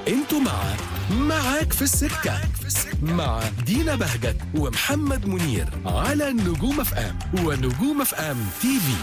انتوا مع معاك في السكة مع دينا بهجت ومحمد منير على نجوم اف ام ونجوم اف ام تي في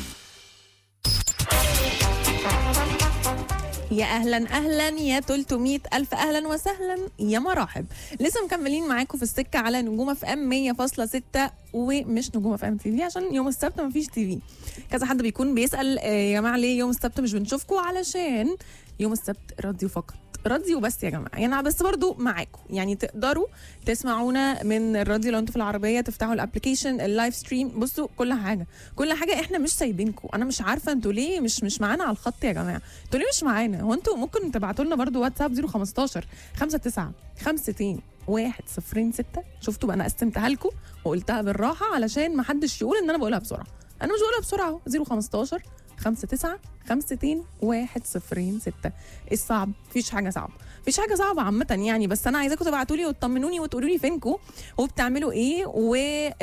يا اهلا اهلا يا 300 الف اهلا وسهلا يا مراحب لسه مكملين معاكم في السكه على نجوم اف ام 100.6 ومش نجوم اف ام تي في عشان يوم السبت ما فيش تي في كذا حد بيكون بيسال آه، يا جماعه ليه يوم السبت مش بنشوفكم علشان يوم السبت راديو فقط راديو بس يا جماعه يعني بس برضو معاكم يعني تقدروا تسمعونا من الراديو لو انتوا في العربيه تفتحوا الابلكيشن اللايف ستريم بصوا كل حاجه كل حاجه احنا مش سايبينكم انا مش عارفه انتوا ليه مش مش معانا على الخط يا جماعه انتوا ليه مش معانا هو انتوا ممكن تبعتوا لنا برضو واتساب 015 59 52 1 0 6 شفتوا بقى انا قسمتها لكم وقلتها بالراحه علشان ما حدش يقول ان انا بقولها بسرعه انا مش بقولها بسرعه اهو 015 59 52 1 0 6 ايه الصعب مفيش حاجه صعبه مفيش حاجه صعبه عامه يعني بس انا عايزاكم تبعتوا لي وتطمنوني وتقولوا لي فينكم وبتعملوا ايه و...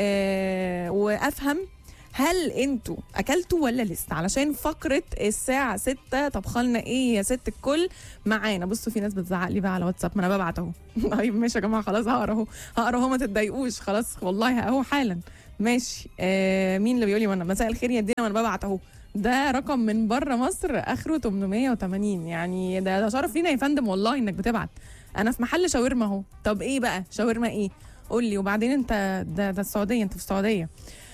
آه... وافهم هل انتوا اكلتوا ولا لسه علشان فقره الساعه 6 طبخلنا ايه يا ست الكل معانا بصوا في ناس بتزعق لي بقى على واتساب ما انا ببعت اهو طيب ماشي يا جماعه خلاص هقرا اهو هقرا اهو ما تتضايقوش خلاص والله اهو حالا ماشي آه مين اللي بيقول لي وانا مساء الخير يا دينا وانا ببعت اهو ده رقم من بره مصر اخره 880 يعني ده, ده شرف لينا يا فندم والله انك بتبعت انا في محل شاورما اهو طب ايه بقى شاورما ايه قول لي وبعدين انت ده ده السعوديه انت في السعوديه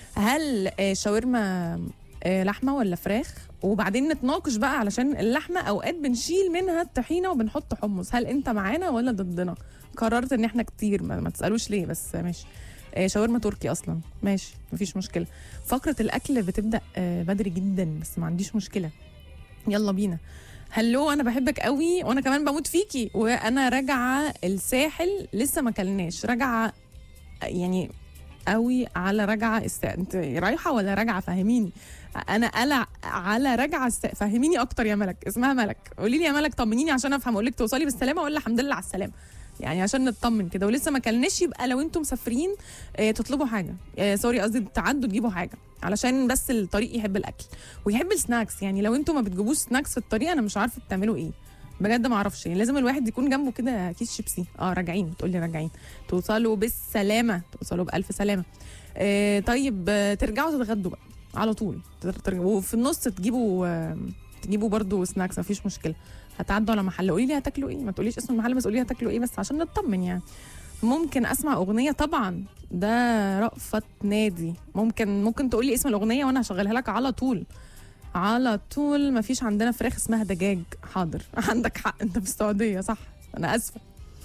هل آه، شاورما آه، لحمه ولا فراخ وبعدين نتناقش بقى علشان اللحمه اوقات بنشيل منها الطحينه وبنحط حمص هل انت معانا ولا ضدنا قررت ان احنا كتير ما, ما تسالوش ليه بس ماشي آه، شاورما تركي اصلا ماشي مفيش مشكله فقره الاكل بتبدا آه، بدري جدا بس ما عنديش مشكله يلا بينا هلو انا بحبك قوي وانا كمان بموت فيكي وانا راجعه الساحل لسه ما كلناش راجعه يعني قوي على رجعه است... انت رايحه ولا راجعه فهميني انا قلع على رجعه است... فهميني اكتر يا ملك اسمها ملك قولي لي يا ملك طمنيني عشان افهم اقول لك توصلي بالسلامه ولا الحمد لله على السلامه يعني عشان نطمن كده ولسه ما كلناش يبقى لو انتم مسافرين اه تطلبوا حاجه اه سوري قصدي تعدوا تجيبوا حاجه علشان بس الطريق يحب الاكل ويحب السناكس يعني لو انتم ما بتجيبوش سناكس في الطريق انا مش عارفه بتعملوا ايه بجد ما اعرفش يعني لازم الواحد يكون جنبه كده كيس شيبسي اه راجعين بتقول لي راجعين توصلوا بالسلامه توصلوا بالف سلامه آه طيب آه، ترجعوا تتغدوا بقى على طول تر- تر- وفي النص تجيبوا آه تجيبوا برضو سناكس مفيش مشكله هتعدوا على محل قولي لي هتاكلوا ايه ما تقوليش اسم المحل بس قولي لي هتاكلوا ايه بس عشان نطمن يعني ممكن اسمع اغنيه طبعا ده رأفت نادي ممكن ممكن تقولي اسم الاغنيه وانا هشغلها لك على طول على طول مفيش عندنا فراخ اسمها دجاج حاضر عندك حق انت في السعوديه صح انا اسفه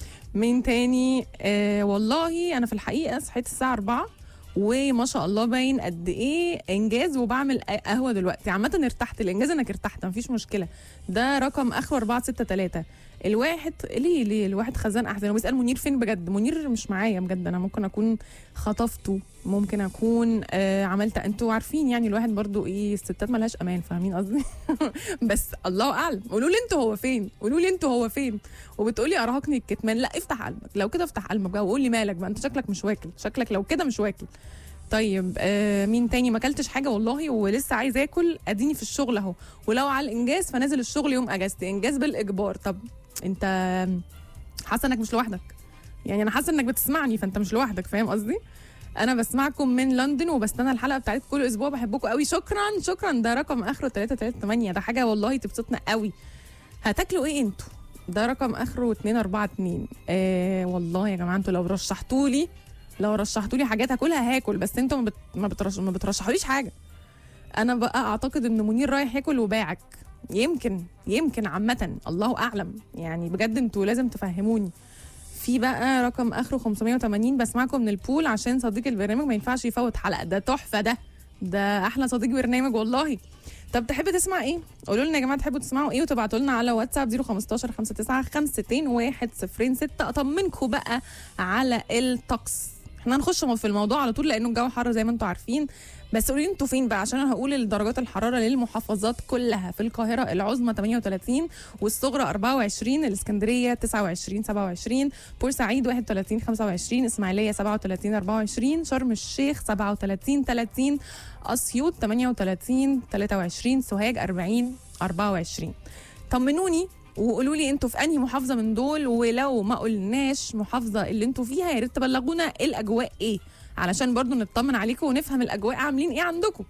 مين تاني آه والله انا في الحقيقه صحيت الساعه 4 وما شاء الله باين قد ايه انجاز وبعمل قهوه دلوقتي عامه ارتحت الانجاز انك ارتحت مفيش مشكله ده رقم اخره 463 الواحد ليه ليه الواحد خزان احزان وبيسال منير فين بجد منير مش معايا بجد انا ممكن اكون خطفته ممكن اكون آه عملت انتوا عارفين يعني الواحد برضو ايه الستات ملهاش امان فاهمين قصدي بس الله اعلم قولوا لي انتوا هو فين قولوا لي انتوا هو فين وبتقولي ارهقني الكتمان لا افتح قلبك لو كده افتح قلبك بقى وقول لي مالك بقى انت شكلك مش واكل شكلك لو كده مش واكل طيب آه مين تاني ما اكلتش حاجه والله ولسه عايز اكل اديني في الشغل اهو ولو على الانجاز فنازل الشغل يوم اجازتي انجاز بالاجبار طب انت حاسه انك مش لوحدك يعني انا حاسه انك بتسمعني فانت مش لوحدك فاهم قصدي انا بسمعكم من لندن وبستنى الحلقه بتاعتكم كل اسبوع بحبكم قوي شكرا شكرا ده رقم اخره 338 ده حاجه والله تبسطنا قوي هتاكلوا ايه انتوا ده رقم اخره 242 آه والله يا جماعه انتوا لو رشحتوا لي لو رشحتوا لي حاجات هاكلها هاكل بس انتوا ما, بت... ما, بترش... ما بترشحوليش حاجه انا بقى اعتقد ان منير رايح ياكل وباعك يمكن يمكن عامه الله اعلم يعني بجد انتوا لازم تفهموني في بقى رقم اخره 580 بسمعكم من البول عشان صديق البرنامج ما ينفعش يفوت حلقه ده تحفه ده ده احلى صديق برنامج والله طب تحب تسمع ايه قولوا لنا يا جماعه تحبوا تسمعوا ايه وتبعتوا لنا على واتساب 015 59 52 106 اطمنكم بقى على الطقس احنا هنخش في الموضوع على طول لانه الجو حر زي ما انتم عارفين بس قولوا لي انتوا فين بقى عشان انا هقول درجات الحراره للمحافظات كلها في القاهره العظمى 38 والصغرى 24 الاسكندريه 29 27 بورسعيد 31 25 اسماعيليه 37 24 شرم الشيخ 37 30 اسيوط 38 23 سوهاج 40 24 طمنوني وقولوا لي انتوا في انهي محافظه من دول ولو ما قلناش محافظه اللي انتوا فيها يا ريت تبلغونا الاجواء ايه علشان برضو نطمن عليكم ونفهم الاجواء عاملين ايه عندكم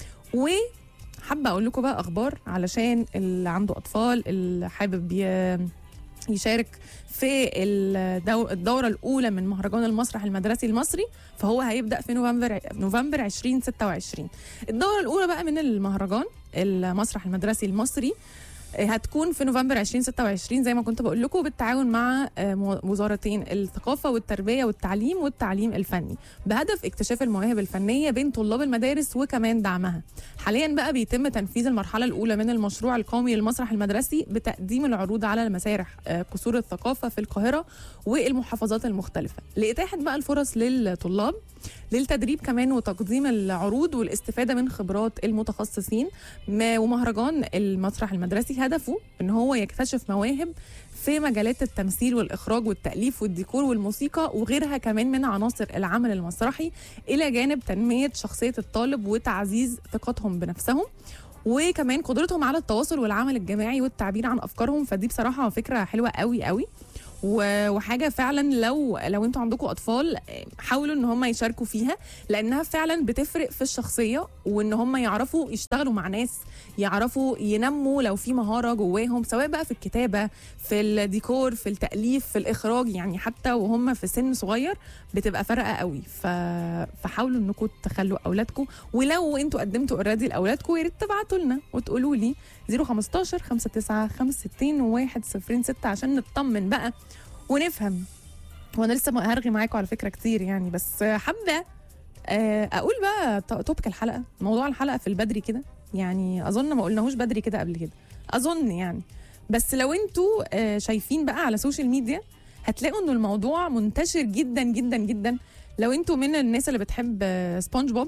وحابه اقول لكم بقى اخبار علشان اللي عنده اطفال اللي حابب ي- يشارك في الدو- الدوره الاولى من مهرجان المسرح المدرسي المصري فهو هيبدا في نوفمبر نوفمبر 2026 الدوره الاولى بقى من المهرجان المسرح المدرسي المصري هتكون في نوفمبر 2026 زي ما كنت بقول لكم بالتعاون مع آه، مو- وزارتين الثقافه والتربيه والتعليم والتعليم الفني بهدف اكتشاف المواهب الفنيه بين طلاب المدارس وكمان دعمها. حاليا بقى بيتم تنفيذ المرحله الاولى من المشروع القومي للمسرح المدرسي بتقديم العروض على المسارح آه، قصور الثقافه في القاهره والمحافظات المختلفه لاتاحه بقى الفرص للطلاب للتدريب كمان وتقديم العروض والاستفاده من خبرات المتخصصين ما- ومهرجان المسرح المدرسي هدفه ان هو يكتشف مواهب في مجالات التمثيل والاخراج والتاليف والديكور والموسيقى وغيرها كمان من عناصر العمل المسرحي الى جانب تنميه شخصيه الطالب وتعزيز ثقتهم بنفسهم وكمان قدرتهم على التواصل والعمل الجماعي والتعبير عن افكارهم فدي بصراحه فكره حلوه قوي قوي و- وحاجه فعلا لو لو انتوا عندكم اطفال حاولوا ان هم يشاركوا فيها لانها فعلا بتفرق في الشخصيه وان هم يعرفوا يشتغلوا مع ناس يعرفوا ينموا لو في مهاره جواهم سواء بقى في الكتابه في الديكور في التاليف في الاخراج يعني حتى وهم في سن صغير بتبقى فارقه قوي ف... فحاولوا انكم تخلوا اولادكم ولو انتوا قدمتوا اوريدي لاولادكم يا ريت تبعتوا لنا وتقولوا لي 015 59 65 106 عشان نطمن بقى ونفهم وانا لسه ما هرغي معاكم على فكره كتير يعني بس حابه آه، اقول بقى ت- توبك الحلقه موضوع الحلقه في البدري كده يعني اظن ما قلناهوش بدري كده قبل كده اظن يعني بس لو انتوا آه، شايفين بقى على السوشيال ميديا هتلاقوا انه الموضوع منتشر جدا جدا جدا لو انتوا من الناس اللي بتحب آه، سبونج بوب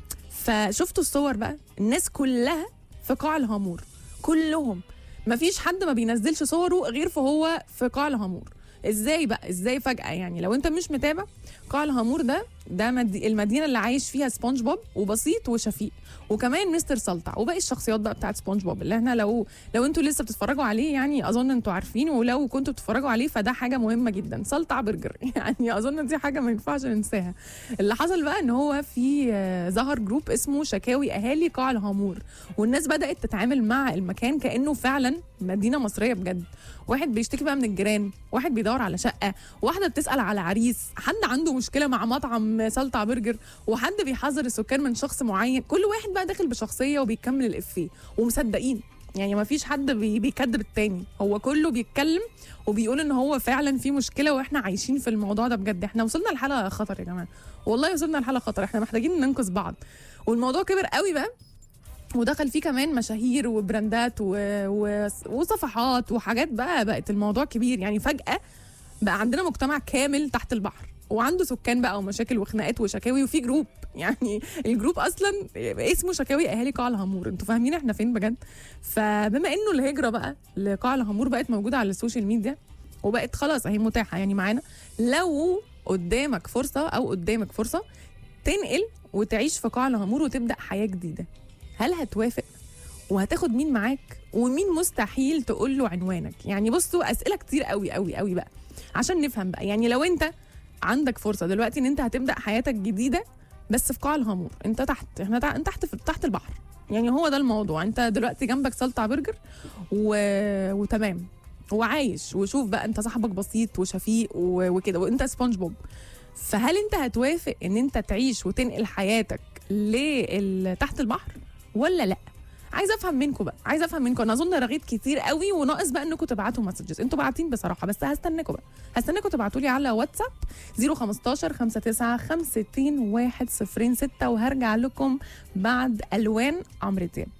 فشفتوا الصور بقى الناس كلها في قاع الهامور كلهم مفيش حد ما بينزلش صوره غير فهو في قاع الهامور ازاي بقى ازاي فجأة يعني لو انت مش متابع قاع الهامور ده ده مدي المدينة اللي عايش فيها سبونج بوب وبسيط وشفيق وكمان مستر سلطع وباقي الشخصيات بقى بتاعت سبونج بوب اللي احنا لو لو انتوا لسه بتتفرجوا عليه يعني اظن انتوا عارفين ولو كنتوا بتتفرجوا عليه فده حاجة مهمة جدا سلطع برجر يعني اظن دي حاجة ما ينفعش ننساها اللي حصل بقى ان هو في آه، ظهر جروب اسمه شكاوي اهالي قاع الهامور والناس بدأت تتعامل مع المكان كأنه فعلا مدينة مصرية بجد واحد بيشتكي بقى من الجيران واحد بيدور على شقة واحدة بتسأل على عريس حد عنده مشكلة مع مطعم سلطع برجر وحد بيحذر السكان من شخص معين كل واحد بقى داخل بشخصية وبيكمل الإفيه ومصدقين يعني ما فيش حد بي بيكذب التاني هو كله بيتكلم وبيقول ان هو فعلا في مشكله واحنا عايشين في الموضوع ده بجد احنا وصلنا لحاله خطر يا جماعه والله وصلنا لحاله خطر احنا محتاجين ننقذ بعض والموضوع كبر قوي بقى ودخل فيه كمان مشاهير وبراندات و... و... وصفحات وحاجات بقى بقت الموضوع كبير يعني فجأة بقى عندنا مجتمع كامل تحت البحر وعنده سكان بقى ومشاكل وخناقات وشكاوي وفي جروب يعني الجروب اصلا اسمه شكاوي اهالي قاع الهامور انتوا فاهمين احنا فين بجد فبما انه الهجره بقى لقاع الهامور بقت موجوده على السوشيال ميديا وبقت خلاص اهي متاحه يعني معانا لو قدامك فرصه او قدامك فرصه تنقل وتعيش في قاع الهامور وتبدا حياه جديده هل هتوافق وهتاخد مين معاك ومين مستحيل تقول له عنوانك يعني بصوا اسئله كتير قوي قوي قوي بقى عشان نفهم بقى يعني لو انت عندك فرصه دلوقتي ان انت هتبدا حياتك جديده بس في قاع الهامور انت تحت احنا تحت انت تحت في تحت البحر يعني هو ده الموضوع انت دلوقتي جنبك سلطع برجر و... وتمام وعايش وشوف بقى انت صاحبك بسيط وشفيق و... وكده وانت سبونج بوب فهل انت هتوافق ان انت تعيش وتنقل حياتك لل... تحت البحر ولا لا عايزه افهم منكم بقى عايزه افهم منكم انا اظن رغيت كتير قوي وناقص بقى انكم تبعتوا مسجز انتوا باعتين بصراحه بس هستناكم بقى هستناكم تبعتوا لي على واتساب 015 59 65 106 وهرجع لكم بعد الوان عمرو دياب